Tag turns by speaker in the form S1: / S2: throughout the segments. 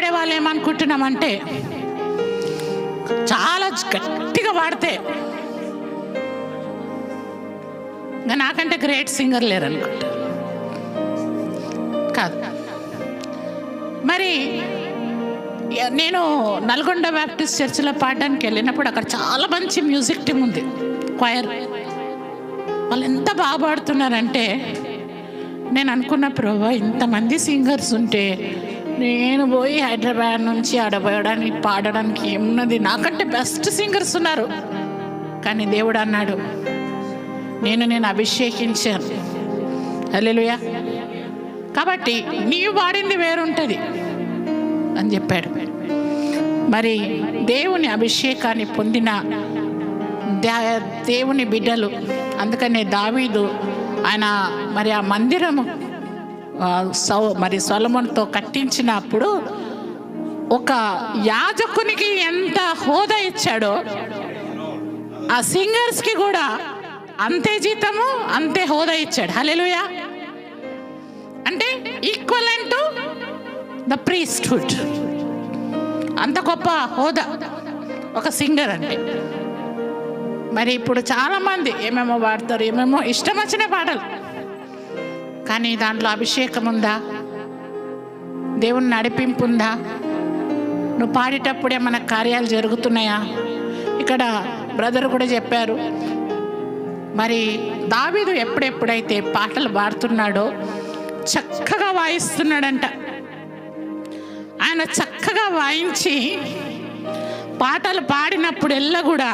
S1: పాడే వాళ్ళు ఏమనుకుంటున్నామంటే చాలా గట్టిగా పాడితే ఇంకా నాకంటే గ్రేట్ సింగర్ లేరు అనుకుంటా కాదు మరి యా- నేను నల్గొండ బ్యాప్టిస్ట్ చర్చిలో పాడడానికి వెళ్ళినప్పుడు అక్కడ చాలా మంచి మ్యూజిక్ టీం ఉంది క్వైర్ వాళ్ళు ఎంత బాగా పాడుతున్నారంటే నేను అనుకున్న ప్రభా ఇంతమంది సింగర్స్ ఉంటే నేను పోయి హైదరాబాద్ నుంచి ఆడపోయడానికి పాడడానికి ఏమున్నది నాకంటే బెస్ట్ సింగర్స్ ఉన్నారు కానీ దేవుడు అన్నాడు నేను నేను అభిషేకించాను హల్లెలూయా కాబట్టి నీవు వాడింది వేరుంటుంది అని చెప్పాడు మరి దేవుని అభిషేకాన్ని పొందిన దా- దేవుని బిడ్డలు అందుకనే దావీదు ఆయన మరి ఆ మందిరము ఆ, సౌ మరి సొలమన్తో కట్టించినప్పుడు ఒక యాజకునికి ఎంత హోదా ఇచ్చాడో ఆ సింగర్స్కి కూడా అంతే జీతము అంతే హోదా ఇచ్చాడు హల్లెలూయా అంటే ఈక్వల్ టు ద ప్రీస్ట్హుడ్ అంత గొప్ప హోదా ఒక సింగర్ అంటే మరి ఇప్పుడు చాలామంది ఏమేమో పాడతారు ఏమేమో ఇష్టం వచ్చిన పాటలు కానీ దాంట్లో అభిషేకం ఉందా దేవుని నడిపింపు ఉందా నువ్వు పాడేటప్పుడే మన కార్యాలు జరుగుతున్నాయా ఇక్కడ బ్రదర్ కూడా చెప్పారు మరి దావీదు ఎప్పుడెప్పుడైతే పాటలు పాడుతున్నాడో చక్కగా వాయిస్తున్నాడంట ఆయన చక్కగా వాయించి పాటలు పాడినప్పుడెల్లా కూడా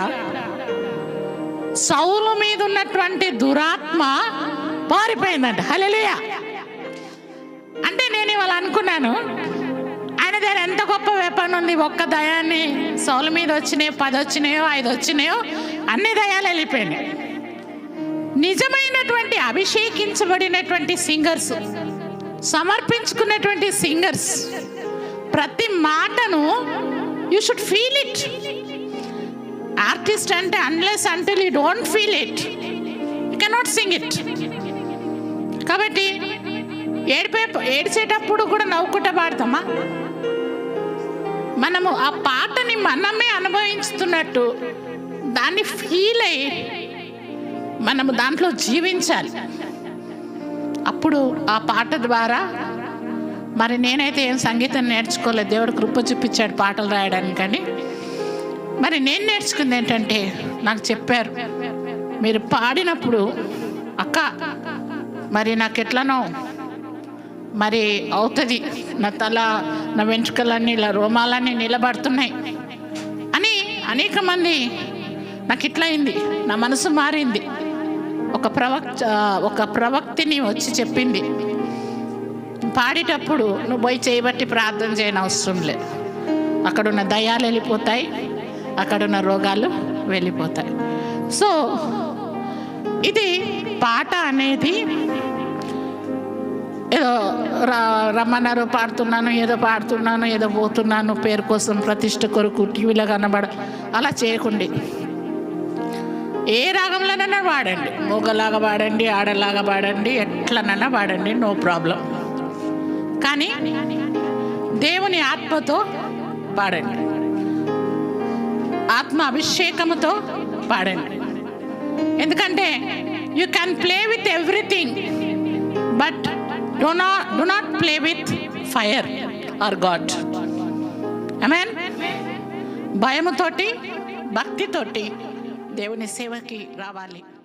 S1: సౌలు మీద ఉన్నటువంటి దురాత్మ పారిపోయిందంట హల్లెలూయా అంటే నేను ఇవాళ అనుకున్నాను ఆయన దగ్గర ఎంత గొప్ప వెపన్ ఉంది ఒక్క దయాన్ని సౌలు మీద వచ్చినాయో పది వచ్చినాయో ఐదు వచ్చినాయో అన్ని దయాలు వెళ్ళిపోయినాయి నిజమైనటువంటి అభిషేకించబడినటువంటి సింగర్స్ సమర్పించుకున్నటువంటి సింగర్స్ ప్రతి మాటను you should feel it artist అంటే unless until you don't feel it you cannot sing it కాబట్టి ఏడిపే ఏడిచేటప్పుడు కూడా నవ్వుకుంటా పాడతామా మనము ఆ పాటని మనమే అనుభవిస్తున్నట్టు దాన్ని ఫీల్ అయ్యి మనము దాంట్లో జీవించాలి అప్పుడు ఆ పాట ద్వారా మరి నేనైతే ఏం సంగీతం నేర్చుకోలేదు దేవుడు కృప చూపించాడు పాటలు రాయడానికి కానీ మరి నేను నేర్చుకుంది ఏంటంటే నాకు చెప్పారు మీరు పాడినప్పుడు అక్క మరి నాకు ఎట్లనో మరి అవుతుంది నా తల నా వెంట్రుకలన్నీ ఇలా రోమాలన్నీ నిలబడుతున్నాయి అని అనేక మంది నాకు ఇట్లా అయింది నా మనసు మారింది ఒక ప్రవక్త ఒక ప్రవక్తిని వచ్చి చెప్పింది పాడేటప్పుడు నువ్వు పోయి చేయబట్టి ప్రార్థన చేయని అవసరం లేదు అక్కడున్న దయాలు వెళ్ళిపోతాయి అక్కడున్న రోగాలు వెళ్ళిపోతాయి సో ఇది పాట అనేది ఏదో ర- రమ్మన్నారు పాడుతున్నాను ఏదో పాడుతున్నాను ఏదో పోతున్నాను పేరు కోసం ప్రతిష్ట కొరకు టీవీలో కనబడ అలా చేయకండి ఏ రాగంలోనైనా పాడండి మూగలాగా పాడండి ఆడలాగా పాడండి ఎట్లనైనా పాడండి నో ప్రాబ్లం కానీ దేవుని ఆత్మతో పాడండి ఆత్మ అభిషేకముతో పాడండి ఎందుకంటే you can play with everything but do not do not play with fire or God mean భయముతోటి భక్తితోటి దేవుని సేవకి రావాలి